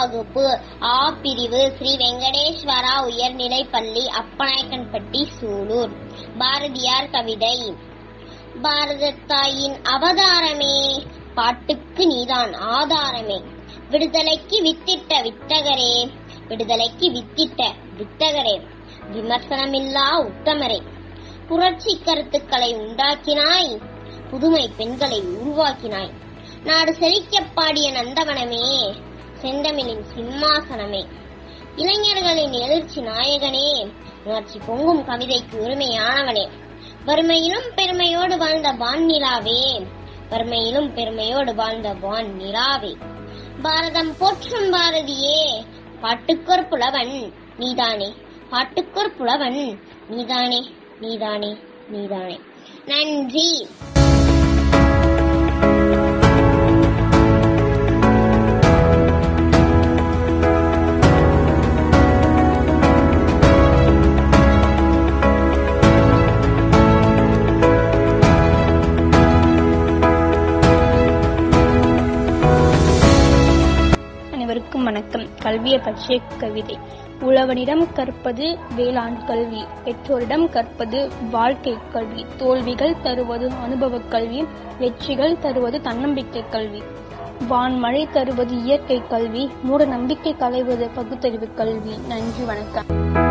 வகுப்பு ஆ பிரிவு ஸ்ரீ வெங்கடேஸ்வரா உயர்நிலைப்பள்ளி அப்பநாயக்கன்பட்டி சூலூர் பாரதியார் கவிதை பாரத தாயின் அவதாரமே பாட்டுக்கு நீதான் ஆதாரமே விடுதலைக்கு வித்திட்ட வித்தகரே விடுதலைக்கு வித்திட்ட வித்தகரே விமர்சனமில்லா உத்தமரே புரட்சி கருத்துக்களை உண்டாக்கினாய் புதுமை பெண்களை உருவாக்கினாய் நாடு செழிக்கப் பாடிய நந்தவனமே செந்தமிழின் சிம்மாசனமே இளைஞர்களின் எழுச்சி நாயகனே உணர்ச்சி பொங்கும் கவிதைக்கு உரிமையானவனே வறுமையிலும் பெருமையோடு வாழ்ந்த வான் நிலாவே வறுமையிலும் பெருமையோடு வாழ்ந்த வான் நிலாவே பாரதம் போற்றும் பாரதியே பாட்டுக்கொர் புலவன் நீதானே பாட்டுக்கொர் புலவன் நீதானே நீதானே நீதானே நன்றி அனைவருக்கும் வணக்கம் கல்வியை பற்றிய கவிதை உழவனிடம் கற்பது வேளாண் கல்வி பெற்றோரிடம் கற்பது வாழ்க்கை கல்வி தோல்விகள் தருவது அனுபவக் கல்வி வெற்றிகள் தருவது தன்னம்பிக்கை கல்வி வான்மழை தருவது இயற்கை கல்வி மூட நம்பிக்கை களைவது பகுத்தறிவு கல்வி நன்றி வணக்கம்